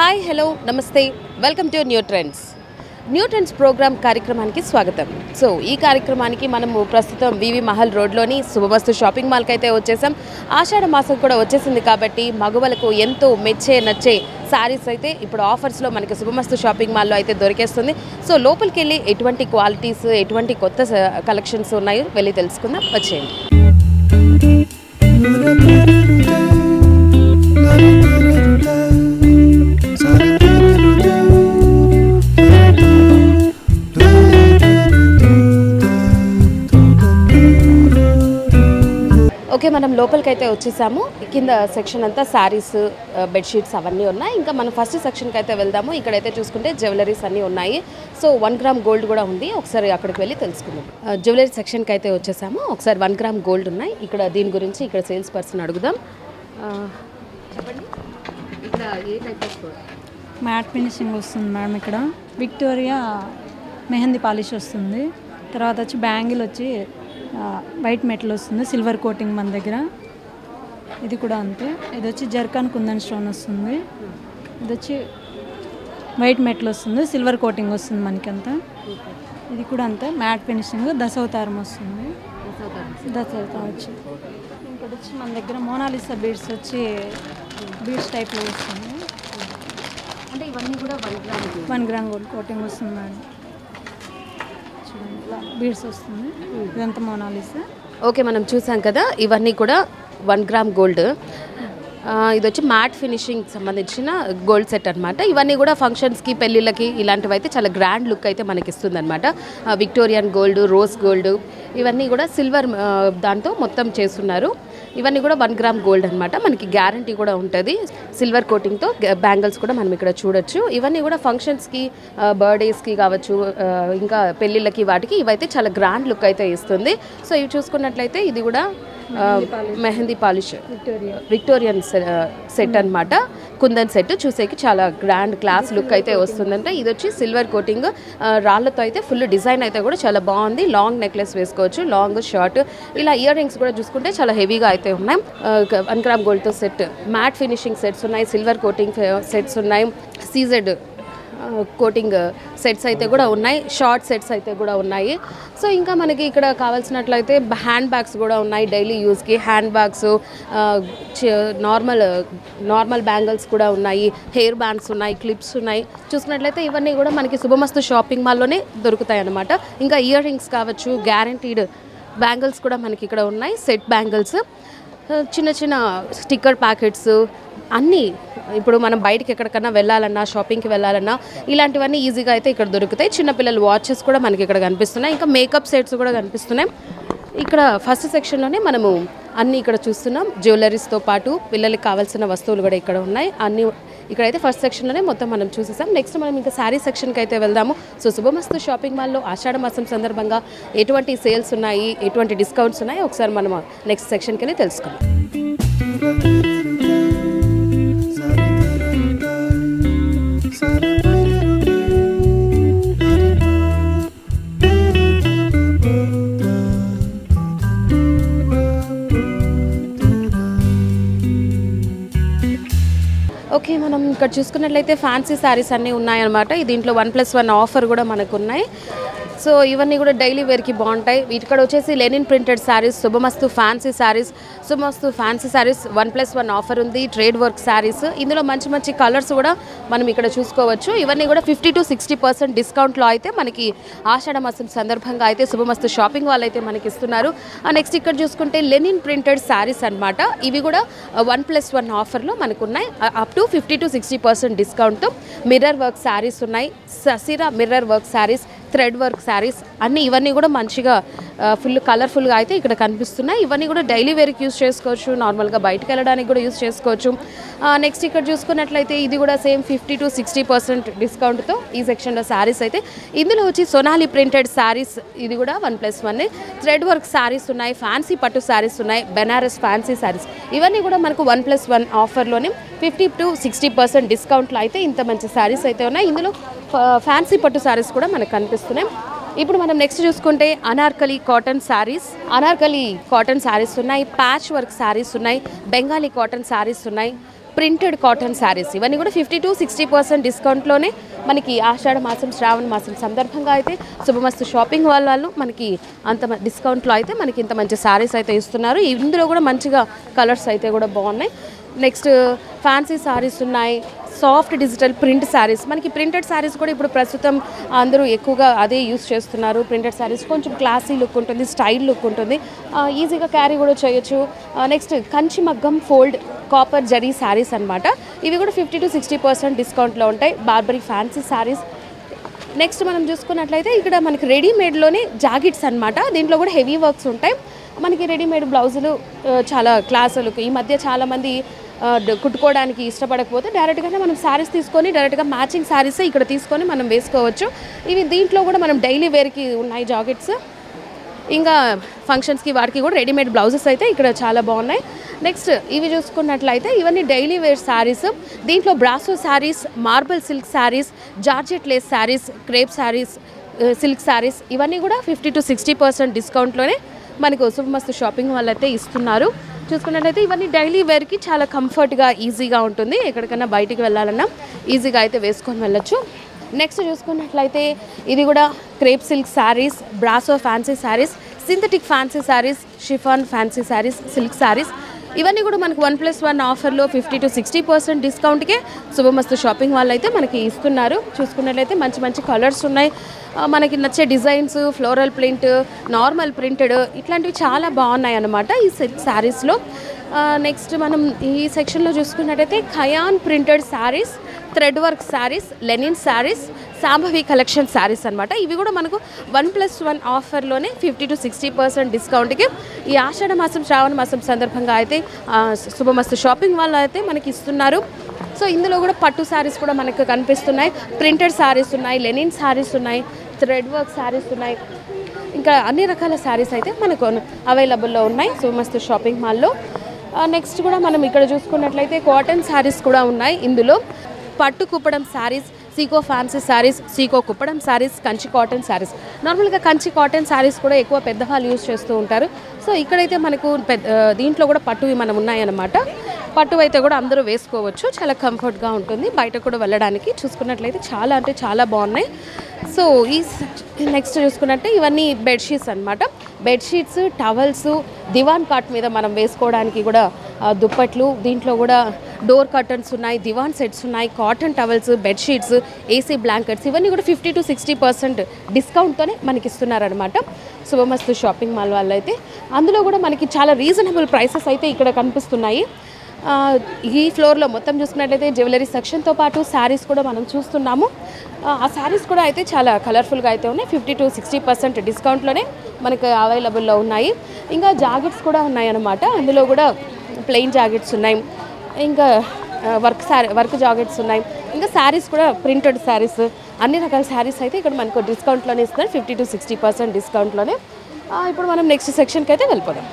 hi hello నమస్తే welcome to new trends new trends program కార్యక్రమానికి స్వాగతం సో ఈ కార్యక్రమానికి మనము ప్రస్తుతం వివి మహల్ రోడ్లోని శుభమస్తు షాపింగ్ మాల్కి అయితే వచ్చేసాం ఆషాఢ మాసం కూడా వచ్చేసింది కాబట్టి మగవలకు ఎంతో మెచ్చే నచ్చే శారీస్ అయితే ఇప్పుడు ఆఫర్స్లో మనకి శుభమస్తు షాపింగ్ మాల్లో అయితే దొరికేస్తుంది సో లోపలికి వెళ్ళి ఎటువంటి క్వాలిటీస్ ఎటువంటి కొత్త కలెక్షన్స్ ఉన్నాయో వెళ్ళి తెలుసుకుందాం వచ్చేయండి ఓకే మనం లోపలికి అయితే వచ్చేసాము కింద సెక్షన్ అంతా శారీస్ బెడ్షీట్స్ అవన్నీ ఉన్నాయి ఇంకా మనం ఫస్ట్ సెక్షన్కి అయితే వెళ్దాము ఇక్కడైతే చూసుకుంటే జ్యువెలరీస్ అన్నీ ఉన్నాయి సో వన్ గ్రామ్ గోల్డ్ కూడా ఉంది ఒకసారి అక్కడికి వెళ్ళి తెలుసుకుందాం ఆ, జ్యువెలరీ సెక్షన్కి అయితే వచ్చేసాము ఒకసారి వన్ గ్రామ్ గోల్డ్ ఉన్నాయి ఇక్కడ దీని గురించి ఇక్కడ సేల్స్ పర్సన్ అడుగుదాం ఆ, చెప్పండి ఇక్కడ ఏ టైప్ ఆఫ్ మ్యాట్ ఫినిషింగ్ వస్తుంది మేడం ఇక్కడ విక్టోరియా మెహందీ పాలిష్ వస్తుంది తర్వాత వచ్చి బ్యాంగిల్ వచ్చి ఆ, వైట్ మెటల్ వస్తుంది సిల్వర్ కోటింగ్ మన దగ్గర ఇది కూడా అంతే ఇది వచ్చి జర్కాన్ కుందన్ స్టోన్ వస్తుంది ఇది వచ్చి వైట్ మెటల్ వస్తుంది సిల్వర్ కోటింగ్ వస్తుంది మనకంతా ఇది కూడా అంతే మ్యాట్ ఫినిషింగ్ దశవతారం వస్తుంది దశవతారం వచ్చి ఇంకోటి వచ్చి మన దగ్గర మోనాలిసా బీడ్స్ వచ్చి బీడ్స్ టైప్లో వస్తుంది అంటే ఇవన్నీ కూడా one gram one gram gold coating వస్తుంది మేడం చూడండి ఇలా బీడ్స్ వస్తుంది ఇదంతా మోనాలిసా ఓకే మనం చూసాం కదా ఇవన్నీ కూడా వన్ గ్రామ్ గోల్డ్ ఆ, ఇది వచ్చి మ్యాట్ ఫినిషింగ్ సంబంధించిన గోల్డ్ సెట్ అనమాట ఇవన్నీ కూడా ఫంక్షన్స్కి పెళ్ళిళ్ళకి ఇలాంటివి అయితే చాలా గ్రాండ్ లుక్ అయితే మనకి ఇస్తుంది అనమాట విక్టోరియన్ గోల్డ్ రోజ్ గోల్డ్ ఇవన్నీ కూడా సిల్వర్ దాంతో మొత్తం చేస్తున్నారు ఇవన్నీ కూడా వన్ గ్రామ్ గోల్డ్ అనమాట మనకి గ్యారంటీ కూడా ఉంటుంది సిల్వర్ కోటింగ్తో బ్యాంగిల్స్ కూడా మనం ఇక్కడ చూడొచ్చు ఇవన్నీ కూడా ఫంక్షన్స్కి బర్త్డేస్కి కావచ్చు ఆ, ఇంకా పెళ్ళిళ్ళకి వాటికి ఇవైతే చాలా గ్రాండ్ లుక్ అయితే ఇస్తుంది సో ఇవి చూసుకున్నట్లయితే ఇది కూడా ఆ, mehndi polish Victoria Victorian set అన్నమాట కుందన్ సెట్ చూసేకి చాలా గ్రాండ్ క్లాస్ లుక్ అయితే వస్తుందంటే ఇది వచ్చి సిల్వర్ కోటింగ్ రాళ్ళతో అయితే ఫుల్ డిజైన్ అయితే కూడా చాలా బాగుంది లాంగ్ నెక్లెస్ వేసుకోవచ్చు లాంగ్ షార్ట్ ఇలా ఇయర్ రింగ్స్ కూడా చూసుకుంటే చాలా హెవీగా అయితే ఉన్నాయి వన్ గ్రామ్ గోల్డ్తో సెట్ మ్యాట్ ఫినిషింగ్ సెట్స్ ఉన్నాయి సిల్వర్ కోటింగ్ సెట్స్ ఉన్నాయి సీజెడ్ కోటింగ్ సెట్స్ అయితే కూడా ఉన్నాయి షార్ట్ సెట్స్ అయితే కూడా ఉన్నాయి సో ఇంకా మనకి ఇక్కడ కావాల్సినట్లయితే హ్యాండ్ బ్యాగ్స్ కూడా ఉన్నాయి డైలీ యూస్కి handbags normal normal bangles కూడా ఉన్నాయి హెయిర్ బ్యాండ్స్ ఉన్నాయి క్లిప్స్ ఉన్నాయి చూసుకున్నట్లయితే ఇవన్నీ కూడా మనకి శుభమస్తు షాపింగ్ మాల్లోనే దొరుకుతాయి అన్నమాట ఇంకా ఇయర్ రింగ్స్ కావచ్చు గ్యారంటీడ్ బ్యాంగిల్స్ కూడా మనకి ఇక్కడ ఉన్నాయి సెట్ బ్యాంగిల్స్ చిన్న చిన్న స్టిక్కర్ ప్యాకెట్స్ అన్నీ ఇప్పుడు మనం బయటికి ఎక్కడికన్నా వెళ్ళాలన్నా షాపింగ్కి వెళ్ళాలన్నా ఇలాంటివన్నీ ఈజీగా అయితే ఇక్కడ దొరుకుతాయి చిన్నపిల్లల వాచెస్ కూడా మనకి ఇక్కడ కనిపిస్తున్నాయి ఇంకా మేకప్ సెట్స్ కూడా కనిపిస్తున్నాయి ఇక్కడ ఫస్ట్ సెక్షన్లోనే మనము అన్నీ ఇక్కడ చూస్తున్నాం జ్యువెలరీస్తో పాటు పిల్లలకి కావాల్సిన వస్తువులు కూడా ఇక్కడ ఉన్నాయి అన్నీ ఇక్కడైతే ఫస్ట్ సెక్షన్లోనే మొత్తం మనం చూసేసాం నెక్స్ట్ మనం ఇంకా శారీ సెక్షన్కి అయితే వెళ్దాము సో శుభమస్తు షాపింగ్ మాల్లో ఆషాఢ మాసం సందర్భంగా ఎటువంటి సేల్స్ ఉన్నాయి ఎటువంటి డిస్కౌంట్స్ ఉన్నాయి ఒకసారి మనం నెక్స్ట్ సెక్షన్కి వెళ్ళి తెలుసుకుందాం ఓకే మనం ఇక్కడ చూసుకున్నట్లయితే ఫ్యాన్సీ శారీస్ అన్నీ ఉన్నాయన్నమాట ఈ దీంట్లో వన్ ప్లస్ వన్ ఆఫర్ కూడా మనకు ఉన్నాయి సో ఇవన్నీ కూడా డైలీ వేర్కి బాగుంటాయి ఇక్కడ వచ్చేసి Lenin printed saris Subhamasthu fancy saris Subhamasthu fancy saris one plus one offer ఉంది ట్రేడ్ వర్క్ శారీస్ ఇందులో మంచి మంచి కలర్స్ కూడా మనం ఇక్కడ చూసుకోవచ్చు ఇవన్నీ కూడా ఫిఫ్టీ టు సిక్స్టీ పర్సెంట్ డిస్కౌంట్లో అయితే మనకి ఆషాఢ మాసం సందర్భంగా అయితే శుభమస్తు షాపింగ్ వాళ్ళు అయితే మనకి ఇస్తున్నారు నెక్స్ట్ ఇక్కడ చూసుకుంటే లెనిన్ ప్రింటెడ్ శారీస్ అన్నమాట ఇవి కూడా వన్ ప్లస్ వన్ ఆఫర్లో మనకు ఉన్నాయి up to fifty to sixty percent discount mirror work saris ఉన్నాయి ససిరా mirror work saris thread work saris అన్నీ ఇవన్నీ కూడా మంచిగా ఫుల్ కలర్ఫుల్గా అయితే ఇక్కడ కనిపిస్తున్నాయి ఇవన్నీ కూడా డైలీ వేర్కి యూస్ చేసుకోవచ్చు నార్మల్గా బయటకు వెళ్ళడానికి కూడా యూస్ చేసుకోవచ్చు నెక్స్ట్ ఇక్కడ చూసుకున్నట్లయితే ఇది కూడా same fifty to sixty percent డిస్కౌంట్తో ఈ సెక్షన్లో శారీస్ అయితే ఇందులో వచ్చి సొనాలి ప్రింటెడ్ శారీస్ ఇది కూడా one plus one thread work saris ఉన్నాయి ఫ్యాన్సీ పట్టు శారీస్ ఉన్నాయి బెనారస్ ఫ్యాన్సీ శారీస్ ఇవన్నీ కూడా మనకు వన్ ప్లస్ వన్ ఆఫర్లోనే ఫిఫ్టీ టు సిక్స్టీ పర్సెంట్ డిస్కౌంట్లో అయితే ఇంత మంచి శారీస్ అయితే ఉన్నాయి ఇందులో ఫ్యాన్సీ పట్టు శారీస్ కూడా మనకు కనిపిస్తున్నాయి ఇప్పుడు మనం నెక్స్ట్ చూసుకుంటే అనార్కలి కాటన్ శారీస్ అనార్కలి కాటన్ శారీస్ ఉన్నాయి ప్యాచ్ వర్క్ శారీస్ ఉన్నాయి బెంగాలీ కాటన్ శారీస్ ఉన్నాయి ప్రింటెడ్ కాటన్ శారీస్ ఇవన్నీ కూడా ఫిఫ్టీ టు సిక్స్టీ పర్సెంట్ డిస్కౌంట్లోనే మనకి ఆషాఢ మాసం శ్రావణ మాసం సందర్భంగా అయితే శుభమస్తు షాపింగ్ వాళ్ళ వాళ్ళు మనకి అంత మ- డిస్కౌంట్లో అయితే మనకి ఇంత మంచి శారీస్ అయితే ఇస్తున్నారు ఇందులో కూడా మంచిగా కలర్స్ అయితే కూడా బాగున్నాయి నెక్స్ట్ ఫ్యాన్సీ శారీస్ ఉన్నాయి సాఫ్ట్ డిజిటల్ ప్రింట్ శారీస్ మనకి ప్రింటెడ్ శారీస్ కూడా ఇప్పుడు ప్రస్తుతం అందరూ ఎక్కువగా అదే యూస్ చేస్తున్నారు ప్రింటెడ్ శారీస్ కొంచెం క్లాసీ లుక్ ఉంటుంది స్టైల్ లుక్ ఉంటుంది ఆ, ఈజీగా క్యారీ కూడా చేయొచ్చు నెక్స్ట్ కంచి మగ్గం ఫోల్డ్ కాపర్ జరీ శారీస్ అన్నమాట ఇవి కూడా ఫిఫ్టీ టు సిక్స్టీ పర్సెంట్ డిస్కౌంట్లో ఉంటాయి బార్బరీ ఫ్యాన్సీ శారీస్ నెక్స్ట్ మనం చూసుకున్నట్లయితే ఇక్కడ మనకి రెడీమేడ్లోనే జాకెట్స్ అన్నమాట దీంట్లో కూడా హెవీ వర్క్స్ ఉంటాయి మనకి రెడీమేడ్ బ్లౌజులు ఆ, చాలా క్లాస్ లుక్ ఈ మధ్య చాలామంది ఆ, డ- కుట్టుకోవడానికి ఇష్టపడకపోతే డైరెక్ట్గానే మనం శారీస్ తీసుకొని డైరెక్ట్గా మ్యాచింగ్ శారీస్ ఇక్కడ తీసుకొని మనం వేసుకోవచ్చు ఇవి దీంట్లో కూడా మనం డైలీ వేర్కి ఉన్నాయి జాకెట్స్ ఇంకా ఫంక్షన్స్కి వాటికి కూడా రెడీమేడ్ బ్లౌజెస్ అయితే ఇక్కడ చాలా బాగున్నాయి నెక్స్ట్ ఇవి చూసుకున్నట్లయితే ఇవన్నీ డైలీ వేర్ శారీస్ దీంట్లో brasso saris marble silk saris georgette lace saris crepe saris silk saris ఇవన్నీ కూడా ఫిఫ్టీ టు సిక్స్టీ పర్సెంట్ డిస్కౌంట్లోనే మనకు శుభమస్తు షాపింగ్ వాళ్ళు అయితే ఇస్తున్నారు చూసుకున్నట్లయితే ఇవన్నీ డైలీ వేర్కి చాలా కంఫర్ట్గా ఈజీగా ఉంటుంది ఎక్కడికైనా బయటికి వెళ్ళాలన్నా ఈజీగా అయితే వేసుకొని వెళ్ళొచ్చు నెక్స్ట్ చూసుకున్నట్లయితే ఇది కూడా crepe silk saris brasso fancy saris synthetic fancy saris chiffon fancy saris silk saris ఇవన్నీ కూడా మనకు వన్ ప్లస్ వన్ ఆఫర్లో ఫిఫ్టీ టు సిక్స్టీ పర్సెంట్ డిస్కౌంట్కే శుభమస్తు షాపింగ్ వాళ్ళు అయితే మనకి ఇస్తున్నారు చూసుకున్నట్లయితే మంచి మంచి కలర్స్ ఉన్నాయి ఆ, మనకి నచ్చే designs floral print normal printed ఇట్లాంటివి చాలా బాగున్నాయి అన్నమాట ఈ సిల్క్ శారీస్లో నెక్స్ట్ మనం ఈ సెక్షన్లో చూసుకున్నట్టయితే ఖయాన్ printed saris thread work saris linen saris Shambhavi collection saris అనమాట ఇవి కూడా మనకు వన్ ప్లస్ వన్ ఆఫర్లోనే ఫిఫ్టీ టు సిక్స్టీ పర్సెంట్ డిస్కౌంట్కి ఈ ఆషాఢ మాసం శ్రావణ మాసం సందర్భంగా అయితే ఆ, శుభమస్తు షాపింగ్ వాళ్ళు అయితే మనకి ఇస్తున్నారు సో ఇందులో కూడా పట్టు శారీస్ కూడా మనకు కనిపిస్తున్నాయి ప్రింటెడ్ శారీస్ ఉన్నాయి లెనిన్ శారీస్ ఉన్నాయి థ్రెడ్ వర్క్ శారీస్ ఉన్నాయి ఇంకా అన్ని రకాల శారీస్ అయితే మనకు అవైలబుల్లో ఉన్నాయి శుభమస్తు షాపింగ్ మాల్లో నెక్స్ట్ కూడా మనం ఇక్కడ చూసుకున్నట్లయితే కాటన్ శారీస్ కూడా ఉన్నాయి ఇందులో పట్టు Kuppadam saris sico fancy saris sico Kuppadam saris Kanchi cotton saris నార్మల్గా కంచి కాటన్ శారీస్ కూడా ఎక్కువ పెద్దవాళ్ళు యూజ్ చేస్తూ ఉంటారు సో ఇక్కడైతే మనకు పెద్ద ఆ, దీంట్లో కూడా పట్టువి మనం ఉన్నాయన్నమాట పట్టు అయితే కూడా అందరూ వేసుకోవచ్చు చాలా కంఫర్ట్గా ఉంటుంది బయట కూడా వెళ్ళడానికి చూసుకున్నట్లయితే చాలా అంటే చాలా బాగున్నాయి సో ఈ నెక్స్ట్ చూసుకున్నట్టే ఇవన్నీ బెడ్షీట్స్ అనమాట బెడ్షీట్స్ టవల్స్ దివాన్ కాట్ మీద మనం వేసుకోవడానికి కూడా ఆ, దుప్పట్లు దీంట్లో కూడా డోర్ కర్టన్స్ ఉన్నాయి దివాన్ సెట్స్ ఉన్నాయి cotton towels bedsheets AC blankets ఇవన్నీ కూడా ఫిఫ్టీ టు సిక్స్టీ పర్సెంట్ డిస్కౌంట్తోనే మనకి ఇస్తున్నారనమాట శుభమస్తు షాపింగ్ మాల్ వాళ్ళు అయితే అందులో కూడా మనకి చాలా రీజనబుల్ ప్రైసెస్ అయితే ఇక్కడ కనిపిస్తున్నాయి ఆ, ఈ ఫ్లోర్లో మొత్తం చూసుకున్నట్లయితే జ్యువెలరీ సెక్షన్తో పాటు శారీస్ కూడా మనం చూస్తున్నాము ఆ, ఆ శారీస్ కూడా అయితే చాలా కలర్ఫుల్గా అయితే ఉన్నాయి ఫిఫ్టీ టు సిక్స్టీ పర్సెంట్ డిస్కౌంట్లోనే మనకు అవైలబుల్లో ఉన్నాయి ఇంకా జాకెట్స్ కూడా ఉన్నాయి అన్నమాట అందులో కూడా ప్లెయిన్ జాకెట్స్ ఉన్నాయి ఇంకా వర్క్ శారీ వర్క్ జాకెట్స్ ఉన్నాయి ఇంకా శారీస్ కూడా ప్రింటెడ్ శారీస్ అన్ని రకాల శారీస్ అయితే ఇక్కడ మనకు డిస్కౌంట్లోనే ఇస్తున్నారు ఫిఫ్టీ టు సిక్స్టీ పర్సెంట్ డిస్కౌంట్లోనే ఆ, ఇప్పుడు మనం నెక్స్ట్ సెక్షన్కి అయితే వెళ్ళిపోదాం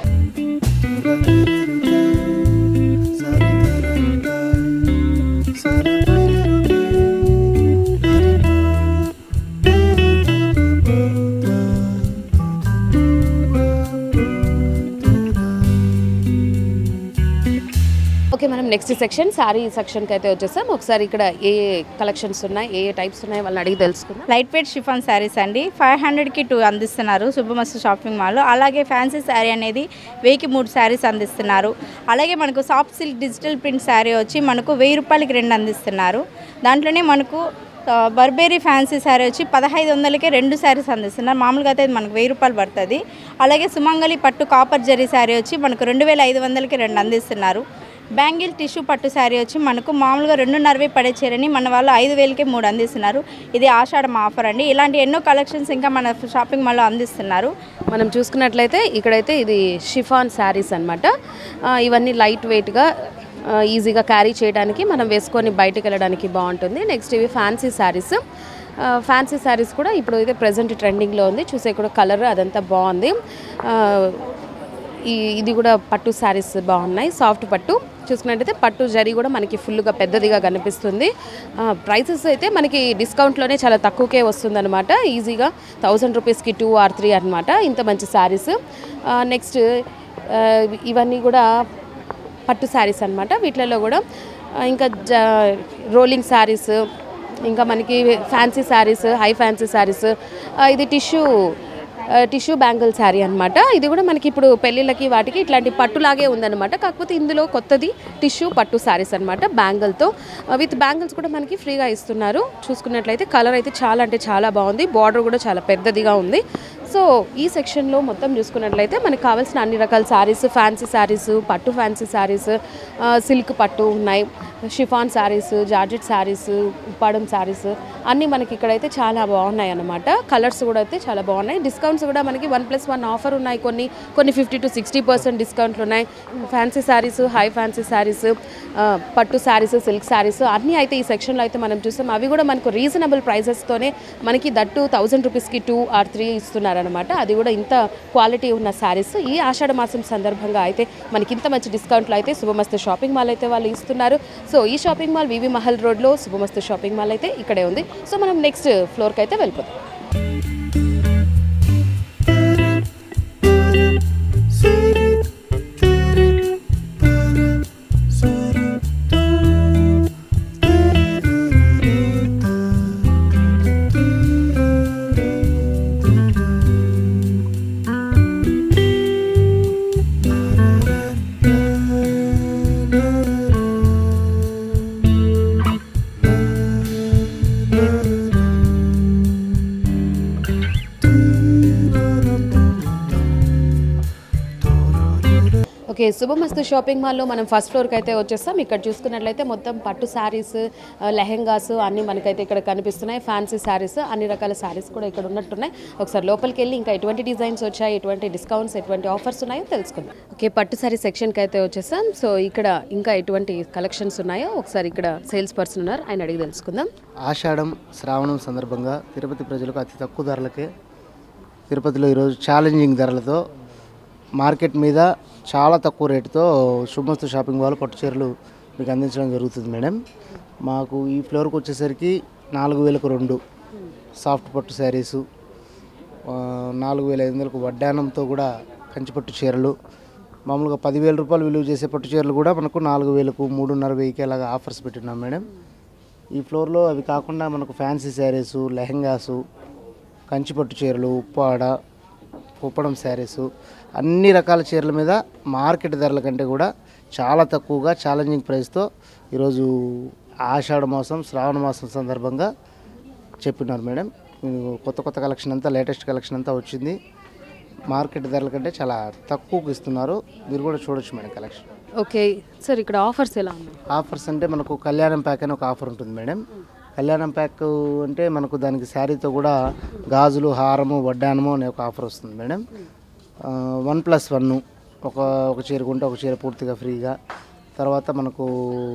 ఓకే మనం నెక్స్ట్ సెక్షన్ శారీ సెక్షన్కి అయితే వచ్చేసాం ఒకసారి ఇక్కడ ఏ ఏ కలెక్షన్స్ ఉన్నాయి ఏ ఏ టైప్స్ ఉన్నాయి వాళ్ళని అడిగి తెలుసుకుందాం లైట్ వెయిట్ షిఫాన్ శారీస్ అండి ఫైవ్ హండ్రెడ్కి టూ అందిస్తున్నారు శుభమస్తు షాపింగ్ మాల్ అలాగే ఫ్యాన్సీ శారీ అనేది వెయ్యికి మూడు శారీస్ అందిస్తున్నారు అలాగే మనకు soft silk digital print sari వచ్చి మనకు వెయ్యి రూపాయలకి రెండు అందిస్తున్నారు దాంట్లోనే మనకు ఆ, బర్బేరీ ఫ్యాన్సీ శారీ వచ్చి పదహైదు వందలకే రెండు శారీస్ అందిస్తున్నారు మామూలుగా అయితే ఇది మనకు వెయ్యి రూపాయలు పడుతుంది అలాగే సుమంగళి పట్టు కాపర్ జరీ శారీ వచ్చి మనకు రెండు వేల ఐదు వందలకి రెండు అందిస్తున్నారు బ్యాంగిల్ టిష్యూ పట్టు శారీ వచ్చి మనకు మామూలుగా రెండున్నరవే పడే చీరని మన వాళ్ళు ఐదు వేలకే మూడు అందిస్తున్నారు ఇది ఆషాఢం ఆఫర్ అండి ఇలాంటి ఎన్నో కలెక్షన్స్ ఇంకా మన షాపింగ్ మాల్లో అందిస్తున్నారు మనం చూసుకున్నట్లయితే ఇక్కడైతే ఇది షిఫాన్ శారీస్ అనమాట ఇవన్నీ లైట్ వెయిట్గా ఈజీగా క్యారీ చేయడానికి మనం వేసుకొని బయటకు వెళ్ళడానికి బాగుంటుంది నెక్స్ట్ ఇవి ఫ్యాన్సీ శారీస్ ఫ్యాన్సీ శారీస్ కూడా ఇప్పుడు అయితే ప్రజెంట్ ట్రెండింగ్లో ఉంది చూసే కూడా కలర్ అదంతా బాగుంది ఆ, ఈ ఇది కూడా పట్టు శారీస్ బాగున్నాయి సాఫ్ట్ పట్టు చూసుకున్నట్టయితే పట్టు జరీ కూడా మనకి ఫుల్గా పెద్దదిగా కనిపిస్తుంది ప్రైసెస్ అయితే మనకి డిస్కౌంట్లోనే చాలా తక్కువకే వస్తుందన్నమాట ఈజీగా థౌజండ్ రూపీస్కి టూ ఆర్ త్రీ అనమాట ఇంత మంచి శారీస్ నెక్స్ట్ ఇవన్నీ కూడా పట్టు శారీస్ అనమాట వీటిలలో కూడా ఆ, ఇంకా జ రోలింగ్ శారీస్ ఇంకా మనకి fancy saris high fancy saris ఇది టిష్యూ టిష్యూ బ్యాంగిల్ శారీ అనమాట ఇది కూడా మనకి ఇప్పుడు పెళ్ళిళ్ళకి వాటికి ఇట్లాంటి పట్టులాగే ఉందన్నమాట కాకపోతే ఇందులో కొత్తది టిష్యూ పట్టు శారీస్ అనమాట బ్యాంగిల్తో విత్ బ్యాంగిల్స్ కూడా మనకి ఫ్రీగా ఇస్తున్నారు చూసుకున్నట్లయితే కలర్ అయితే చాలా అంటే చాలా బాగుంది బార్డర్ కూడా చాలా పెద్దదిగా ఉంది సో ఈ సెక్షన్లో మొత్తం చూసుకున్నట్లయితే మనకు కావాల్సిన అన్ని రకాల శారీస్ ఫ్యాన్సీ శారీస్ పట్టు ఫ్యాన్సీ శారీస్ సిల్క్ పట్టు ఉన్నాయి షిఫాన్ శారీస్ జార్జెట్ శారీస్ ఉప్పాడం శారీస్ అన్నీ మనకి ఇక్కడైతే చాలా బాగున్నాయి అన్నమాట కలర్స్ కూడా అయితే చాలా బాగున్నాయి డిస్కౌంట్స్ కూడా మనకి వన్ ప్లస్ వన్ ఆఫర్ ఉన్నాయి కొన్ని కొన్ని ఫిఫ్టీ టు సిక్స్టీ పర్సెంట్ డిస్కౌంట్లు ఉన్నాయి fancy saris high fancy saris పట్టు శారీస్ సిల్క్ శారీస్ అన్నీ అయితే ఈ సెక్షన్లో అయితే మనం చూస్తాం అవి కూడా మనకు రీజనబుల్ ప్రైజెస్తోనే మనకి దట్టు థౌజండ్ రూపీస్కి టూ ఆర్ త్రీ ఇస్తున్నారనమాట అది కూడా ఇంత క్వాలిటీ ఉన్న శారీస్ ఈ ఆషాఢ మాసం సందర్భంగా అయితే మనకి ఇంత మంచి డిస్కౌంట్లో అయితే శుభమస్తు షాపింగ్ మాల్ అయితే వాళ్ళు ఇస్తున్నారు సో ఈ షాపింగ్ మాల్ వివి మహల్ రోడ్లో శుభమస్తు షాపింగ్ మాల్ అయితే ఇక్కడే ఉంది సో మనం నెక్స్ట్ ఫ్లోర్కి అయితే వెళ్ళిపోతాం ఓకే శుభమస్తు షాపింగ్ మాల్లో మనం ఫస్ట్ ఫ్లోర్కి అయితే వచ్చేస్తాం ఇక్కడ చూసుకున్నట్లయితే మొత్తం పట్టు శారీస్ లెహెంగాస్ అన్నీ మనకైతే ఇక్కడ కనిపిస్తున్నాయి ఫ్యాన్సీ శారీస్ అన్ని రకాల శారీస్ కూడా ఇక్కడ ఉన్నట్టున్నాయి ఒకసారి లోపలికి వెళ్ళి ఇంకా ఎటువంటి డిజైన్స్ వచ్చాయి ఎటువంటి డిస్కౌంట్స్ ఎటువంటి ఆఫర్స్ ఉన్నాయో తెలుసుకుందాం ఓకే పట్టు శారీ సెక్షన్కి అయితే వచ్చేసాం సో ఇక్కడ ఇంకా ఎటువంటి కలెక్షన్స్ ఉన్నాయో ఒకసారి ఇక్కడ సేల్స్ పర్సన్ ఉన్నారు ఆయన అడిగి తెలుసుకుందాం ఆషాఢం శ్రావణం సందర్భంగా తిరుపతి ప్రజలకు అతి తక్కువ ధరలకే తిరుపతిలో ఈరోజు ఛాలెంజింగ్ ధరలతో మార్కెట్ మీద చాలా తక్కువ రేటుతో శుభమస్తు షాపింగ్ వాళ్ళు పట్టు చీరలు మీకు అందించడం జరుగుతుంది మేడం మాకు ఈ ఫ్లోర్కి వచ్చేసరికి నాలుగు వేలకు రెండు సాఫ్ట్ పట్టు శారీసు ఆ, నాలుగు వేల ఐదు వందలకు వడ్డానంతో కూడా కంచిపట్టు చీరలు మామూలుగా పదివేల రూపాయలు విలువ చేసే పట్టు చీరలు కూడా మనకు నాలుగు వేలకు మూడున్నర వెయ్యికి అలాగా ఆఫర్స్ పెట్టినాం మేడం ఈ ఫ్లోర్లో అవి కాకుండా మనకు ఫ్యాన్సీ శారీసు లెహంగాసు కంచిపట్టు చీరలు ఉప్పాడ కుప్పడం శారీసు అన్ని రకాల చీరల మీద మార్కెట్ ధరల కంటే కూడా చాలా తక్కువగా ఛాలెంజింగ్ ప్రైస్తో ఈరోజు ఆషాఢ మాసం శ్రావణ మాసం సందర్భంగా చెప్పినారు మేడం మీరు కొత్త కొత్త కలెక్షన్ అంతా లేటెస్ట్ కలెక్షన్ అంతా వచ్చింది మార్కెట్ ధరల కంటే చాలా తక్కువకు ఇస్తున్నారు మీరు కూడా చూడొచ్చు మేడం కలెక్షన్ ఓకే సార్ ఇక్కడ ఆఫర్స్ ఎలా ఉన్నాయి ఆఫర్స్ అంటే మనకు కళ్యాణం ప్యాక్ అని ఒక ఆఫర్ ఉంటుంది మేడం కళ్యాణం ప్యాక్ అంటే మనకు దానికి శారీతో కూడా గాజులు హారము వడ్డానము అనే ఒక ఆఫర్ వస్తుంది మేడం వన్ ప్లస్ వన్ ఒక ఒక చీర కొంటే ఒక చీర పూర్తిగా ఫ్రీగా తర్వాత మనకు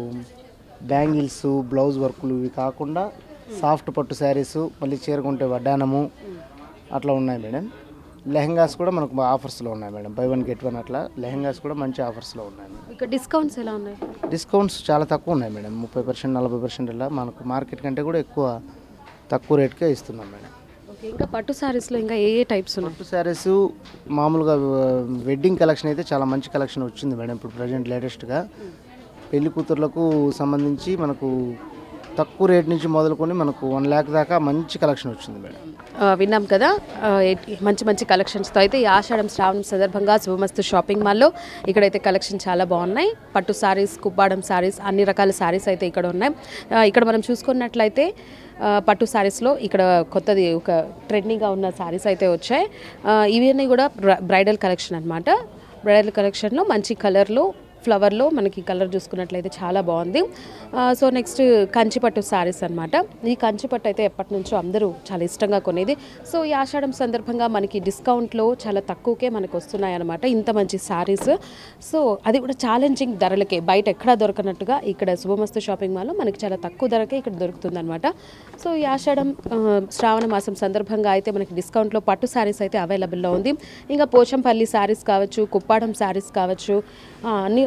బ్యాంగిల్స్ బ్లౌజ్ వర్కులు ఇవి కాకుండా సాఫ్ట్ పట్టు శారీస్ మళ్ళీ చీర కొంటే వడ్డానము అట్లా ఉన్నాయి మేడం లెహంగాస్ కూడా మనకు ఆఫర్స్లో ఉన్నాయి madam buy one get one అట్లా లెహంగాస్ కూడా మంచి ఆఫర్స్లో ఉన్నాయి మేడం ఇక్కడ డిస్కౌంట్స్ ఎలా ఉన్నాయి డిస్కౌంట్స్ చాలా తక్కువ ఉన్నాయి మేడం ముప్పై పర్సెంట్ నలభై పర్సెంట్ ఇలా మనకు మార్కెట్ కంటే కూడా ఎక్కువ తక్కువ రేట్కే ఇస్తున్నాం మేడం ఓకే ఇంకా పట్టు శారీస్లో ఇంకా ఏ ఏ టైప్స్ ఉన్నాయి పట్టు శారీస్ మామూలుగా వెడ్డింగ్ కలెక్షన్ అయితే చాలా మంచి కలెక్షన్ వచ్చింది మేడం ఇప్పుడు ప్రజెంట్ లేటెస్ట్గా పెళ్లి కూతుర్లకు సంబంధించి మనకు తక్కువ రేట్ నుంచి మొదలుకొని మనకు వన్ ల్యాక్ దాకా మంచి కలెక్షన్ వచ్చింది మేడం ఆ, విన్నాం కదా ఆ, ఎట్- మంచి మంచి కలెక్షన్స్తో అయితే ఈ ఆషాఢం శ్రావణం సందర్భంగా శుభమస్తు షాపింగ్ మాల్లో ఇక్కడైతే కలెక్షన్ చాలా బాగున్నాయి పట్టు శారీస్ కుప్పాడం శారీస్ అన్ని రకాల శారీస్ అయితే ఇక్కడ ఉన్నాయి ఆ, ఇక్కడ మనం చూసుకున్నట్లయితే ఆ, పట్టు శారీస్లో ఇక్కడ కొత్తది ఒక ట్రెండింగ్గా ఉన్న శారీస్ అయితే వచ్చాయి ఆ, ఇవన్నీ కూడా బ్ర- బ్రైడల్ కలెక్షన్ అనమాట బ్రైడల్ కలెక్షన్లో మంచి కలర్లో ఫ్లవర్లో మనకి కలర్ చూసుకున్నట్లయితే చాలా బాగుంది ఆ, సో నెక్స్ట్ కంచిపట్టు శారీస్ అనమాట ఈ కంచిపట్టు అయితే ఎప్పటి నుంచో అందరూ చాలా ఇష్టంగా కొనేది సో ఈ ఆషాఢం సందర్భంగా మనకి డిస్కౌంట్లో చాలా తక్కువకే మనకు వస్తున్నాయి అనమాట ఇంత మంచి శారీస్ సో అది కూడా ఛాలెంజింగ్ ధరలకే బయట ఎక్కడా దొరకనట్టుగా ఇక్కడ శుభమస్తు షాపింగ్ మాల్లో మనకి చాలా తక్కువ ధరకే ఇక్కడ దొరుకుతుంది అనమాట సో ఈ ఆషాఢం ఆ, శ్రావణ మాసం సందర్భంగా అయితే మనకి డిస్కౌంట్లో పట్టు శారీస్ అయితే అవైలబుల్లో ఉంది ఇంకా పోచంపల్లి శారీస్ కావచ్చు కుప్పాడం శారీస్ కావచ్చు ఆ, అన్ని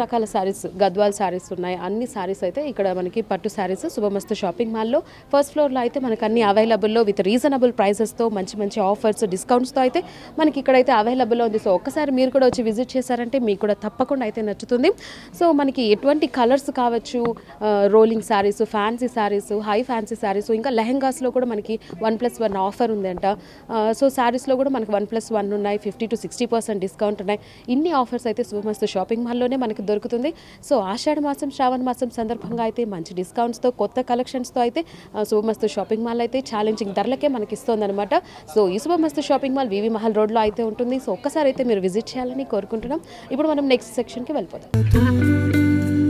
రకాల శారీస్ గద్వాల్ శారీస్ ఉన్నాయి అన్ని శారీస్ అయితే ఇక్కడ మనకి పట్టు శారీస్ శుభమస్తు షాపింగ్ మాల్లో ఫస్ట్ ఫ్లోర్లో అయితే మనకు అన్ని అవైలబుల్లో విత్ రీజనబుల్ ప్రైసెస్తో మంచి మంచి ఆఫర్స్ డిస్కౌంట్స్తో అయితే మనకి ఇక్కడైతే అవైలబుల్లో ఉంది సో ఒక్కసారి మీరు కూడా వచ్చి విజిట్ చేశారంటే మీకు కూడా తప్పకుండా అయితే నచ్చుతుంది సో మనకి ఎటువంటి కలర్స్ కావచ్చు rolling saris fancy saris high fancy saris ఇంకా లెహెంగాస్లో కూడా మనకి వన్ ప్లస్ వన్ ఆఫర్ ఉందంట సో శారీస్లో కూడా మనకి వన్ ప్లస్ వన్ ఉన్నాయి fifty to sixty percent discount ఉన్నాయి ఇన్ని ఆఫర్స్ అయితే శుభమస్తు షాపింగ్ మాల్లోనే మనకి దొరుకుతుంది సో ఆషాఢ మాసం శ్రావణ మాసం సందర్భంగా అయితే మంచి డిస్కౌంట్స్తో కొత్త కలెక్షన్స్తో అయితే ఆ, శుభమస్తు షాపింగ్ మాల్ అయితే ఛాలెంజింగ్ ధరలకే మనకి ఇస్తుంది అనమాట సో ఈ శుభమస్తు షాపింగ్ మాల్ వివి మహల్ రోడ్లో అయితే ఉంటుంది సో ఒక్కసారి అయితే మీరు విజిట్ చేయాలని కోరుకుంటున్నాం ఇప్పుడు మనం నెక్స్ట్ సెక్షన్కి వెళ్ళిపోతాం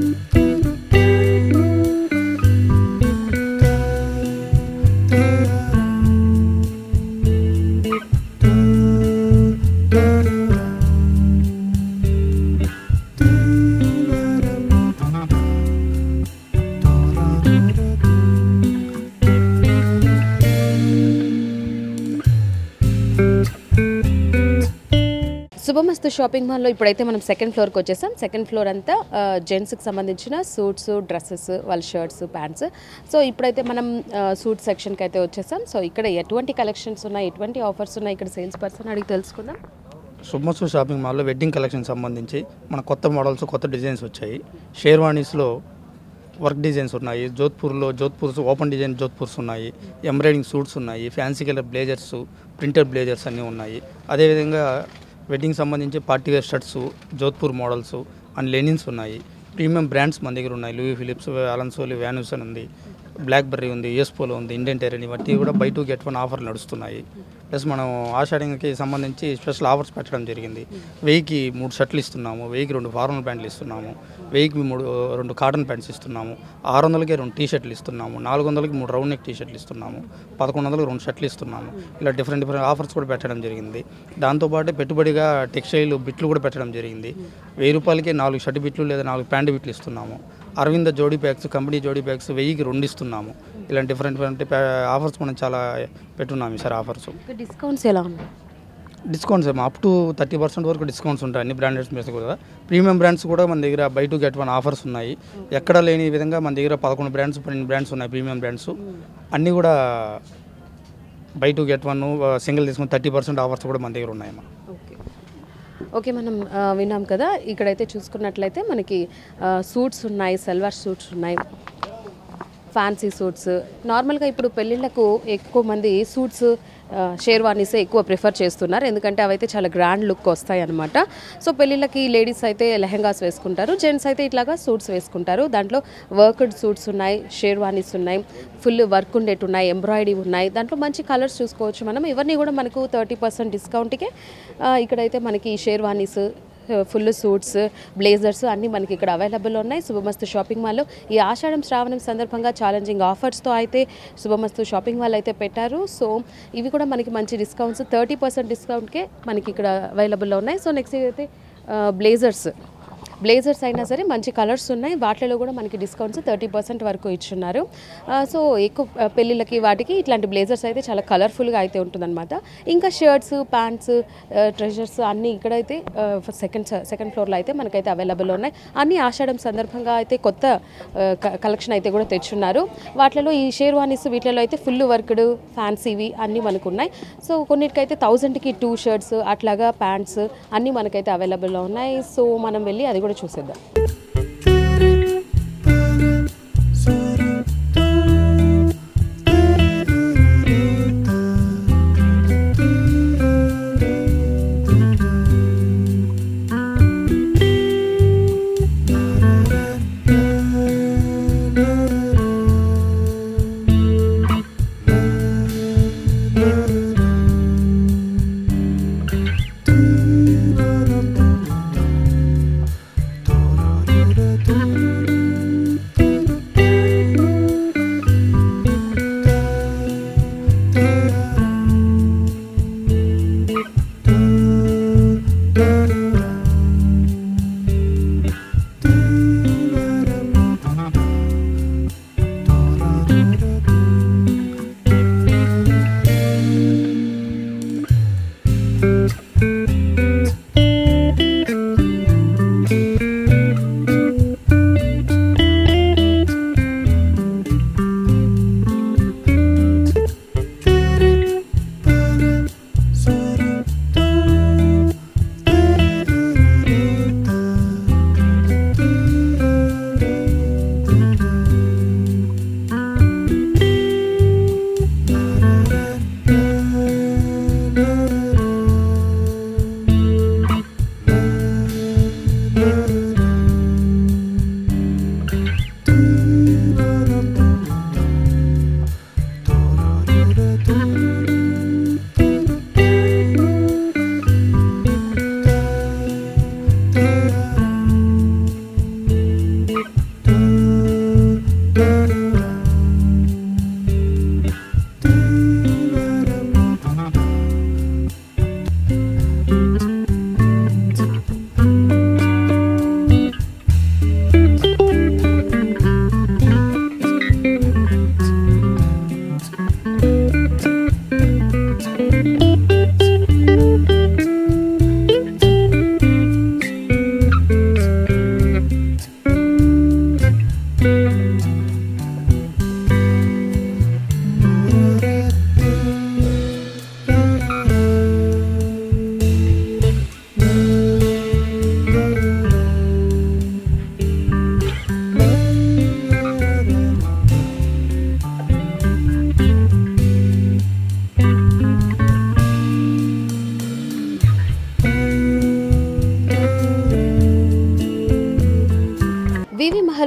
శుభమస్తు షాపింగ్ మాల్లో ఇప్పుడైతే మనం సెకండ్ ఫ్లోర్కి వచ్చేసాం సెకండ్ ఫ్లోర్ అంతా జెంట్స్కి సంబంధించిన సూట్స్ డ్రెస్సెస్ వాళ్ళ షర్ట్స్ ప్యాంట్స్ సో ఇప్పుడైతే మనం సూట్ సెక్షన్కి అయితే వచ్చేసాం సో ఇక్కడ ఎటువంటి కలెక్షన్స్ ఉన్నాయి ఎటువంటి ఆఫర్స్ ఉన్నాయి ఇక్కడ సేల్స్ పర్సన్ అడిగి తెలుసుకుందాం శుభమసు షాపింగ్ మాల్లో వెడ్డింగ్ కలెక్షన్ సంబంధించి మన కొత్త మోడల్స్ కొత్త డిజైన్స్ వచ్చాయి షేర్వాణీస్లో వర్క్ డిజైన్స్ ఉన్నాయి జోధ్పూర్లో జోధ్పూర్స్ ఓపెన్ డిజైన్ జోధ్పూర్స్ ఉన్నాయి ఎంబ్రాయిడింగ్ సూట్స్ ఉన్నాయి fancy colour blazers printed blazers అన్నీ ఉన్నాయి అదేవిధంగా వెడ్డింగ్ సంబంధించి party wear shirts Jodhpur models and linens ఉన్నాయి ప్రీమియం బ్రాండ్స్ మన దగ్గర ఉన్నాయి లూయి ఫిలిప్స్ అలన్సోలి వ్యాన్యూస్ అని ఉంది బ్లాక్ బెర్రీ ఉంది యూఎస్పోలో ఉంది ఇండియన్ టెరెన్ ఇవన్నీ కూడా buy two get one offer నడుస్తున్నాయి ప్లస్ మనం ఆషాఢంకి సంబంధించి స్పెషల్ ఆఫర్స్ పెట్టడం జరిగింది వెయ్యికి మూడు షర్ట్లు ఇస్తున్నాము వెయ్యికి రెండు ఫార్మల్ ప్యాంట్లు ఇస్తున్నాము వెయ్యికి మూడు రెండు కాటన్ ప్యాంట్స్ ఇస్తున్నాము ఆరు వందలకి రెండు టీ షర్ట్లు ఇస్తున్నాము నాలుగు వందలకి మూడు రౌండ్ నెక్ టీ షర్ట్లు ఇస్తున్నాము పదకొండు వందలకి రెండు షర్ట్లు ఇస్తున్నాము ఇలా డిఫరెంట్ డిఫరెంట్ ఆఫర్స్ కూడా పెట్టడం జరిగింది దాంతోపాటు పెట్టుబడిగా టెక్స్టైల్ బిట్లు కూడా పెట్టడం జరిగింది వెయ్యి రూపాయలకి నాలుగు షర్ట్ బిట్లు లేదా నాలుగు ప్యాంటు బిట్లు ఇస్తున్నాము అరవింద జోడీ బ్యాగ్స్ కంపెనీ జోడీ బ్యాగ్స్ వెయ్యికి రెండు ఇస్తున్నాము ఇలా డిఫరెంట్ డిఫరెంట్ ఆఫర్స్ మనం చాలా పెట్టున్నాము సార్ ఆఫర్స్ ఇక్కడ డిస్కౌంట్స్ ఎలా ఉన్నాయి డిస్కౌంట్స్ ఏమో అప్ టు థర్టీ పర్సెంట్ వరకు డిస్కౌంట్స్ ఉంటాయి అన్ని బ్రాండెడ్స్ మీద కూడా ప్రీమియం బ్రాండ్స్ కూడా మన దగ్గర buy two get one offers ఉన్నాయి ఎక్కడ లేని విధంగా మన దగ్గర పదకొండు బ్రాండ్స్ పన్నెండు బ్రాండ్స్ ఉన్నాయి ప్రీమియం బ్రాండ్స్ అన్నీ కూడా buy two get one single తీసుకుని థర్టీ పర్సెంట్ ఆఫర్స్ కూడా మన దగ్గర ఉన్నాయమ్మా ఓకే ఓకే మనం ఆ, విన్నాం కదా ఇక్కడైతే చూసుకున్నట్లయితే మనకి సూట్స్ ఉన్నాయి సల్వార్ సూట్స్ ఉన్నాయి ఫ్యాన్సీ సూట్స్ నార్మల్గా ఇప్పుడు పెళ్ళిళ్ళకు ఎక్కువ మంది సూట్స్ షేర్వానీసే ఎక్కువ ప్రిఫర్ చేస్తున్నారు ఎందుకంటే అవైతే చాలా గ్రాండ్ లుక్ వస్తాయి అనమాట సో పెళ్ళిళ్ళకి లేడీస్ అయితే లెహంగాస్ వేసుకుంటారు జెంట్స్ అయితే ఇట్లాగా సూట్స్ వేసుకుంటారు దాంట్లో వర్క్డ్ సూట్స్ ఉన్నాయి షేర్వానీస్ ఉన్నాయి ఫుల్ వర్క్ ఉండేటి ఉన్నాయి ఎంబ్రాయిడరీ ఉన్నాయి దాంట్లో మంచి కలర్స్ చూసుకోవచ్చు మనం ఇవన్నీ కూడా మనకు థర్టీ పర్సెంట్ డిస్కౌంట్కే ఆ, ఇక్కడైతే మనకి షేర్వానీస్ ఫుల్ సూట్స్ బ్లేజర్స్ అన్నీ మనకి ఇక్కడ అవైలబుల్ ఉన్నాయి శుభమస్తు షాపింగ్ మాల్లో ఈ ఆషాఢం శ్రావణం సందర్భంగా ఛాలెంజింగ్ ఆఫర్స్తో అయితే శుభమస్తు షాపింగ్ మాల్ అయితే పెట్టారు సో ఇవి కూడా మనకి మంచి డిస్కౌంట్స్ థర్టీ పర్సెంట్ డిస్కౌంట్కే మనకి ఇక్కడ అవైలబుల్లో ఉన్నాయి సో నెక్స్ట్ అయితే బ్లేజర్స్ బ్లేజర్స్ అయినా సరే మంచి కలర్స్ ఉన్నాయి వాటిలో కూడా మనకి డిస్కౌంట్స్ థర్టీ పర్సెంట్ వరకు ఇచ్చున్నారు ఆ, సో ఎక్కువ ఆ, పెళ్ళిళ్ళకి వాటికి ఇట్లాంటి బ్లేజర్స్ అయితే చాలా కలర్ఫుల్గా అయితే ఉంటుందన్నమాట ఇంకా షర్ట్స్ ప్యాంట్స్ ట్రెజర్స్ అన్నీ ఇక్కడైతే సెకండ్ సెకండ్ ఫ్లోర్లో అయితే మనకైతే అవైలబుల్ ఉన్నాయి అన్ని ఆషాఢం సందర్భంగా అయితే కొత్త కలెక్షన్ అయితే కూడా తెచ్చున్నారు వాటిలో ఈ షేర్వానీస్ వీటిలో అయితే ఫుల్ వర్క్డ్ ఫ్యాన్సీవి అన్నీ మనకు ఉన్నాయి సో కొన్నిటికైతే థౌజండ్కి టూ షర్ట్స్ అట్లాగా ప్యాంట్స్ అన్నీ మనకైతే అవైలబుల్లో ఉన్నాయి సో మనం వెళ్ళి అది కూడా చూసేద్దాం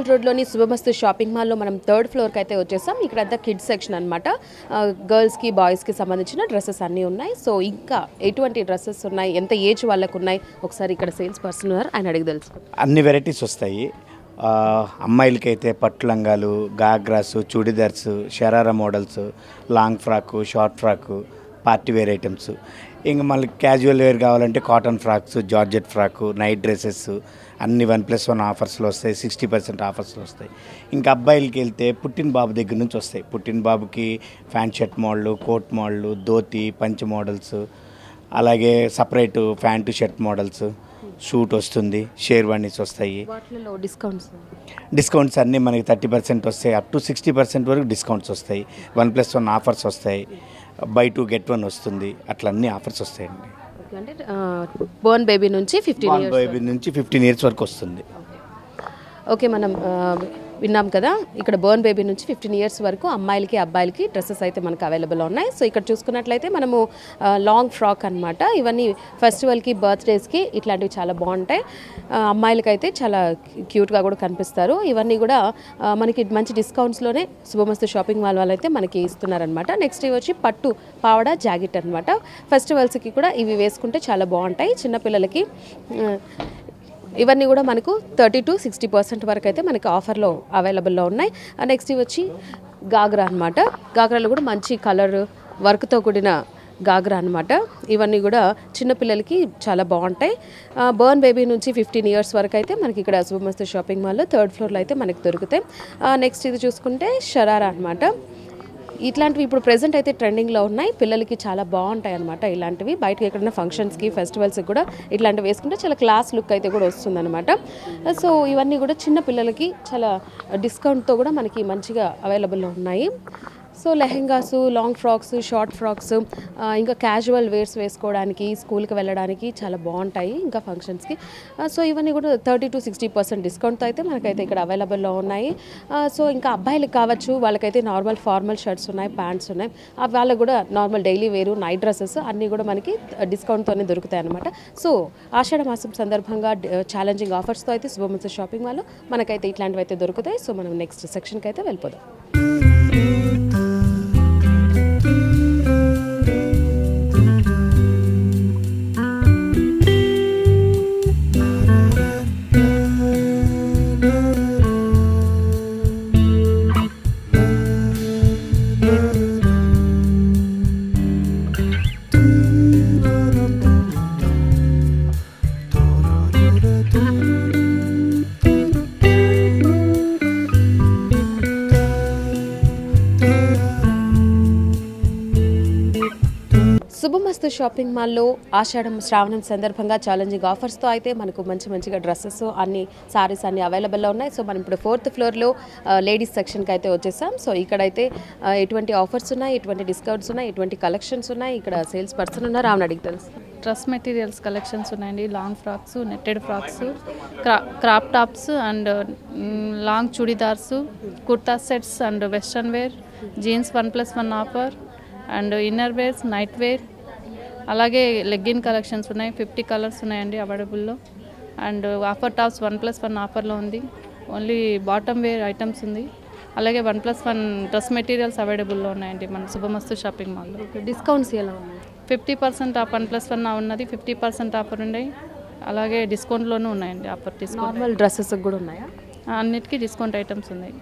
ఎన్ఎల్ రోడ్లోని శుభమస్తు షాపింగ్ మాల్లో మనం థర్డ్ ఫ్లోర్కి అయితే వచ్చేసాం ఇక్కడ అంతా కిడ్స్ సెక్షన్ అనమాట గర్ల్స్కి బాయ్స్కి సంబంధించిన డ్రెస్సెస్ అన్నీ ఉన్నాయి సో ఇంకా ఎటువంటి డ్రెస్సెస్ ఉన్నాయి ఎంత ఏజ్ వాళ్ళకు ఉన్నాయి ఒకసారి ఇక్కడ సేల్స్ పర్సన్ ఉన్నారు ఆయన అడిగి తెలుసు అన్ని వెరైటీస్ వస్తాయి ఆ, అమ్మాయిలకైతే పట్టు లంగాలు ghagras churidars sharara models long frock short frock party wear items ఇంకా మళ్ళీ క్యాజువల్ వేర్ కావాలంటే cotton frocks georgette frock night dresses అన్ని వన్ ప్లస్ వన్ ఆఫర్స్లో వస్తాయి సిక్స్టీ పర్సెంట్ ఆఫర్స్లో వస్తాయి ఇంకా అబ్బాయిలకి వెళ్తే పుట్టిన బాబు దగ్గర నుంచి వస్తాయి పుట్టిన బాబుకి pant shirt model coat model dhoti పంచ మోడల్స్ అలాగే separate pant shirt models suit వస్తుంది షేర్వాణీస్ వస్తాయి వాటిలో డిస్కౌంట్స్ డిస్కౌంట్స్ అన్నీ మనకి థర్టీ పర్సెంట్ వస్తాయి అప్ టు సిక్స్టీ పర్సెంట్ వరకు డిస్కౌంట్స్ వస్తాయి వన్ ప్లస్ వన్ ఆఫర్స్ వస్తాయి బై టూ గెట్ వన్ వస్తుంది అట్లా అన్ని ఆఫర్స్ వస్తాయండి అంటే బోర్న్ బేబీ నుంచి ఫిఫ్టీన్ ఇయర్స్ బేబీ నుంచి ఫిఫ్టీన్ ఇయర్స్ వరకు వస్తుంది ఓకే మనం ఆ, విన్నాం కదా ఇక్కడ బర్న్ బేబీ నుంచి ఫిఫ్టీన్ ఇయర్స్ వరకు అమ్మాయిలకి అబ్బాయిలకి డ్రెస్సెస్ అయితే మనకు అవైలబుల్ ఉన్నాయి సో ఇక్కడ చూసుకున్నట్లయితే మనము ఆ, లాంగ్ ఫ్రాక్ అనమాట ఇవన్నీ ఫెస్టివల్కి బర్త్డేస్కి ఇట్లాంటివి చాలా బాగుంటాయి ఆ, అమ్మాయిలకైతే చాలా క్యూట్గా కూడా కనిపిస్తారు ఇవన్నీ కూడా ఆ, మనకి మంచి డిస్కౌంట్స్లోనే శుభమస్తు షాపింగ్ మాల్ వాళ్ళు అయితే మనకి ఇస్తున్నారనమాట నెక్స్ట్ ఇవి వచ్చి పట్టు పావడ జాకెట్ అనమాట ఫెస్టివల్స్కి కూడా ఇవి వేసుకుంటే చాలా బాగుంటాయి చిన్నపిల్లలకి ఆ, ఇవన్నీ కూడా మనకు థర్టీ టు సిక్స్టీ పర్సెంట్ వరకు అయితే మనకి ఆఫర్లో అవైలబుల్లో ఉన్నాయి నెక్స్ట్ ఇవి వచ్చి గాగ్రా అనమాట గాగ్రాలో కూడా మంచి కలర్ వర్క్తో కూడిన గాగ్రా అనమాట ఇవన్నీ కూడా చిన్నపిల్లలకి చాలా బాగుంటాయి బర్న్ బేబీ నుంచి ఫిఫ్టీన్ ఇయర్స్ వరకు అయితే మనకి ఇక్కడ శుభమస్తు షాపింగ్ మాల్లో థర్డ్ ఫ్లోర్లో అయితే మనకి దొరుకుతాయి నెక్స్ట్ ఇది చూసుకుంటే షరారా అనమాట ఇట్లాంటివి ఇప్పుడు ప్రెసెంట్ అయితే ట్రెండింగ్లో ఉన్నాయి పిల్లలకి చాలా బాగుంటాయి అనమాట ఇలాంటివి బయటకి ఎక్కడైనా ఫంక్షన్స్కి ఫెస్టివల్స్కి కూడా ఇట్లాంటివి వేసుకుంటే చాలా క్లాస్ లుక్ అయితే కూడా వస్తుందన్నమాట సో ఇవన్నీ కూడా చిన్న పిల్లలకి చాలా డిస్కౌంట్తో కూడా మనకి మంచిగా అవైలబుల్లో ఉన్నాయి so lehengas long frocks short frocks ఆ, ఇంకా క్యాజువల్ వేర్స్ వేసుకోవడానికి స్కూల్కి వెళ్ళడానికి చాలా బాగుంటాయి ఇంకా ఫంక్షన్స్కి ఆ, సో ఇవన్నీ కూడా థర్టీ టు సిక్స్టీ పర్సెంట్ డిస్కౌంట్తో అయితే మనకైతే ఇక్కడ అవైలబుల్లో ఉన్నాయి ఆ, సో ఇంకా అబ్బాయిలకు కావచ్చు వాళ్ళకైతే నార్మల్ ఫార్మల్ షర్ట్స్ ఉన్నాయి ప్యాంట్స్ ఉన్నాయి ఆ వాళ్ళకు కూడా normal daily wear night dresses అన్నీ కూడా మనకి డిస్కౌంట్తోనే దొరుకుతాయి అనమాట సో ఆషాఢ మాసం సందర్భంగా ఛాలెంజింగ్ ఆఫర్స్తో అయితే శుభమత్స షాపింగ్ మాల్లో మనకైతే ఇట్లాంటివి అయితే దొరుకుతాయి సో మనం నెక్స్ట్ సెక్షన్కి అయితే వెళ్ళిపోదాం శుభమస్తు షాపింగ్ మాల్లో ఆషాఢం శ్రావణం సందర్భంగా ఛాలెంజింగ్ ఆఫర్స్తో అయితే మనకు మంచి మంచిగా డ్రెస్సెస్ అన్ని సారీస్ అన్ని అవైలబుల్లో ఉన్నాయి సో మనం ఇప్పుడు ఫోర్త్ ఫ్లోర్లో లేడీస్ సెక్షన్కి అయితే వచ్చేసాం సో ఇక్కడైతే ఆ, ఎటువంటి ఆఫర్స్ ఉన్నాయి ఎటువంటి డిస్కౌంట్స్ ఉన్నాయి ఎటువంటి కలెక్షన్స్ ఉన్నాయి ఇక్కడ సేల్స్ పర్సన్ ఉన్నారు ఆమెను అడిగి తెలుసు డ్రెస్ మెటీరియల్స్ కలెక్షన్స్ ఉన్నాయండి లాంగ్ ఫ్రాక్స్ నెట్టెడ్ ఫ్రాక్స్ క్రా crop tops and long churidars kurta sets and western wear jeans one plus one offer and inner wears night wear అలాగే లెగ్గిన్ కలెక్షన్స్ ఉన్నాయి ఫిఫ్టీ కలర్స్ ఉన్నాయండి అవైలబుల్లో and offer tops one plus one ఆఫర్లో ఉంది only bottom wear items ఉంది అలాగే one plus one dress materials అవైలబుల్లో ఉన్నాయండి మన శుభమస్తు షాపింగ్ మాల్లో డిస్కౌంట్స్ ఎలా ఉన్నాయి fifty percent off one plus one ఉన్నది ఫిఫ్టీ పర్సెంట్ ఆఫర్ ఉన్నాయి అలాగే డిస్కౌంట్లోనూ ఉన్నాయండి ఆఫర్ డిస్కౌంట్ నార్మల్ డ్రెస్సెస్ కూడా ఉన్నాయా అన్నిటికీ డిస్కౌంట్ ఐటమ్స్ ఉన్నాయి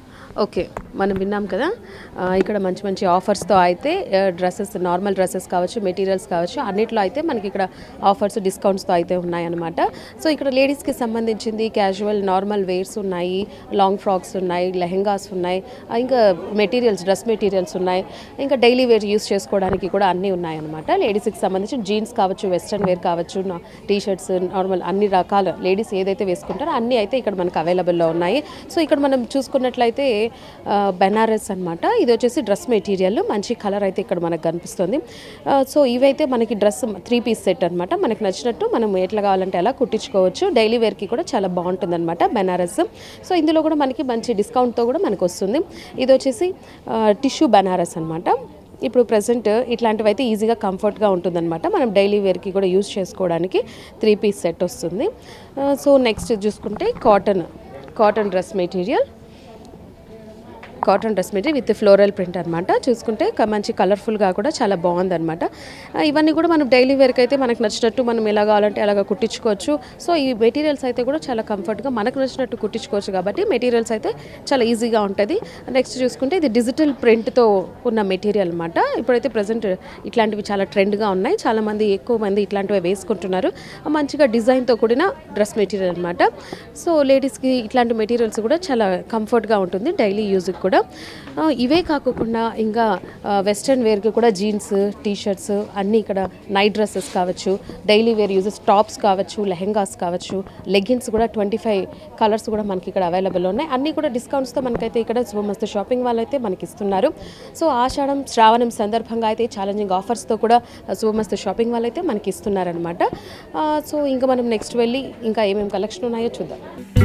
ఓకే మనం విన్నాం కదా ఆ, ఇక్కడ మంచి మంచి ఆఫర్స్తో అయితే డ్రెస్సెస్ నార్మల్ డ్రెస్సెస్ కావచ్చు మెటీరియల్స్ కావచ్చు అన్నిట్లో అయితే మనకి ఇక్కడ ఆఫర్స్ డిస్కౌంట్స్తో అయితే ఉన్నాయన్నమాట సో ఇక్కడ లేడీస్కి సంబంధించింది క్యాజువల్ నార్మల్ వేర్స్ ఉన్నాయి లాంగ్ ఫ్రాక్స్ ఉన్నాయి లెహెంగాస్ ఉన్నాయి ఆ, ఇంకా మెటీరియల్స్ డ్రెస్ మెటీరియల్స్ ఉన్నాయి ఇంకా డైలీ వేర్ యూస్ చేసుకోవడానికి కూడా అన్నీ ఉన్నాయన్నమాట లేడీస్కి సంబంధించి జీన్స్ కావచ్చు వెస్ట్రన్ వేర్ కావచ్చు టీ షర్ట్స్ నార్మల్ అన్ని రకాల లేడీస్ ఏదైతే వేసుకుంటారో అన్నీ అయితే ఇక్కడ మనకు అవైలబుల్లో ఉన్నాయి సో ఇక్కడ మనం చూసుకున్నట్లయితే ఆ, బెనారస్ అనమాట ఇది వచ్చేసి డ్రెస్ మెటీరియల్ మంచి కలర్ అయితే ఇక్కడ మనకు కనిపిస్తుంది ఆ, సో ఇవైతే మనకి డ్రెస్ త్రీ పీస్ సెట్ అనమాట మనకి నచ్చినట్టు మనం ఎట్లా కావాలంటే అలా కుట్టించుకోవచ్చు డైలీ వేర్కి కూడా చాలా బాగుంటుంది అనమాట బెనారస్ సో ఇందులో కూడా మనకి మంచి డిస్కౌంట్తో కూడా మనకు వస్తుంది ఇది వచ్చేసి టిష్యూ బెనారస్ అనమాట ఇప్పుడు ప్రజెంట్ ఇట్లాంటివి అయితే ఈజీగా కంఫర్ట్గా ఉంటుందన్నమాట మనం డైలీ వేర్కి కూడా యూస్ చేసుకోవడానికి త్రీ పీస్ సెట్ వస్తుంది ఆ, సో నెక్స్ట్ చూసుకుంటే cotton cotton dress material cotton dress material with floral print అనమాట చూసుకుంటే క- మంచి కలర్ఫుల్గా కూడా చాలా బాగుందన్నమాట ఆ, ఇవన్నీ కూడా మనం డైలీ వేర్కి అయితే మనకు నచ్చినట్టు మనం ఎలా కావాలంటే అలాగా కుట్టించుకోవచ్చు సో ఈ మెటీరియల్స్ అయితే కూడా చాలా కంఫర్ట్గా మనకు నచ్చినట్టు కుట్టించుకోవచ్చు కాబట్టి మెటీరియల్స్ అయితే చాలా ఈజీగా ఉంటుంది నెక్స్ట్ చూసుకుంటే ఇది డిజిటల్ ప్రింట్తో ఉన్న మెటీరియల్ అనమాట ఇప్పుడైతే ప్రజెంట్ ఇట్లాంటివి చాలా ట్రెండ్గా ఉన్నాయి చాలామంది ఎక్కువ మంది ఇట్లాంటివి వేసుకుంటున్నారు మంచిగా డిజైన్తో కూడిన డ్రెస్ మెటీరియల్ అనమాట సో లేడీస్కి ఇట్లాంటి మెటీరియల్స్ కూడా చాలా కంఫర్ట్గా ఉంటుంది డైలీ యూజ్కి కూడా ఆ, ఇవే కాకుండా ఇంకా వెస్ట్రన్ వేర్కి కూడా జీన్స్ టీ షర్ట్స్ అన్నీ ఇక్కడ నైట్ డ్రెస్సెస్ కావచ్చు డైలీ వేర్ యూజెస్ టాప్స్ కావచ్చు లెహెంగాస్ కావచ్చు లెగ్గిన్స్ కూడా ట్వంటీ ఫైవ్ కలర్స్ కూడా మనకి ఇక్కడ అవైలబుల్ ఉన్నాయి అన్నీ కూడా డిస్కౌంట్స్తో మనకైతే ఇక్కడ శుభమస్తు షాపింగ్ వాళ్ళు అయితే మనకి ఇస్తున్నారు సో ఆషాఢం శ్రావణం సందర్భంగా అయితే ఛాలెంజింగ్ ఆఫర్స్తో కూడా శుభమస్తు షాపింగ్ వాళ్ళు అయితే మనకి ఇస్తున్నారనమాట సో ఇంకా మనం నెక్స్ట్ వెళ్ళి ఇంకా ఏమేమి కలెక్షన్ ఉన్నాయో చూద్దాం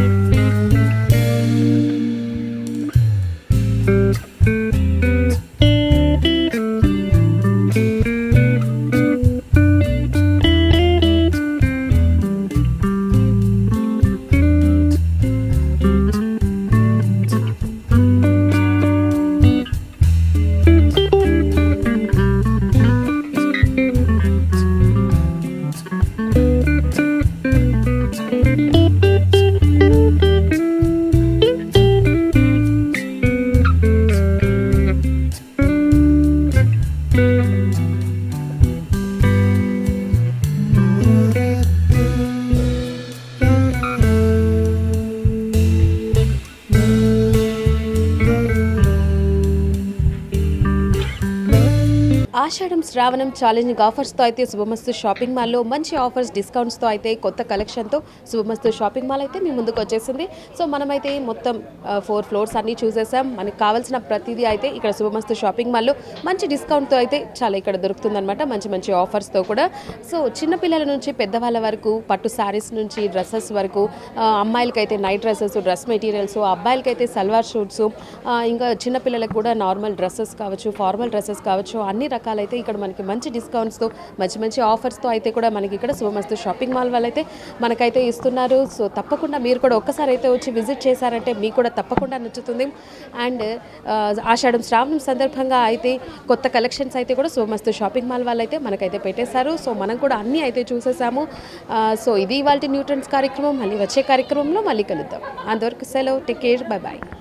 ఆషాఢం శ్రావణం ఛాలెంజింగ్ ఆఫర్స్తో అయితే శుభమస్తు షాపింగ్ మాల్లో మంచి ఆఫర్స్ డిస్కౌంట్స్తో అయితే కొత్త కలెక్షన్తో శుభమస్తు షాపింగ్ మాల్ అయితే మీ ముందుకు వచ్చేసింది సో మనమైతే మొత్తం ఫోర్ ఫ్లోర్స్ అన్నీ చూసేసాం మనకి కావాల్సిన ప్రతిదీ అయితే ఇక్కడ శుభమస్తు షాపింగ్ మాల్లో మంచి డిస్కౌంట్తో అయితే చాలా ఇక్కడ దొరుకుతుందన్నమాట మంచి మంచి ఆఫర్స్తో కూడా సో చిన్నపిల్లల నుంచి పెద్దవాళ్ళ వరకు పట్టు శారీస్ నుంచి డ్రెస్సెస్ వరకు ఆ, అమ్మాయిలకైతే నైట్ డ్రెస్సెస్ డ్రెస్ మెటీరియల్స్ అబ్బాయిలకైతే సల్వార్ షూట్స్ ఇంకా చిన్నపిల్లలకు కూడా నార్మల్ డ్రెస్సెస్ కావచ్చు ఫార్మల్ డ్రెస్సెస్ కావచ్చు అన్ని రకాలైతే ఇక్కడ మనకి మంచి డిస్కౌంట్స్తో మంచి మంచి ఆఫర్స్తో అయితే కూడా మనకి ఇక్కడ శుభమస్తు షాపింగ్ మాల్ వాళ్ళైతే మనకైతే ఇస్తున్నారు సో తప్పకుండా మీరు కూడా ఒక్కసారి అయితే వచ్చి విజిట్ చేశారంటే మీకు కూడా తప్పకుండా నచ్చుతుంది అండ్ ఆషాఢం శ్రావణం సందర్భంగా అయితే కొత్త కలెక్షన్స్ అయితే కూడా శుభమస్తు షాపింగ్ మాల్ వాళ్ళైతే మనకైతే పెట్టేశారు సో మనం కూడా అన్నీ అయితే చూసేసాము ఆ, సో ఇది ఇవాళ న్యూట్రన్స్ కార్యక్రమం మళ్ళీ వచ్చే కార్యక్రమంలో మళ్ళీ కలుద్దాం అంతవరకు సెలవు టేక్ కేర్ బై బాయ్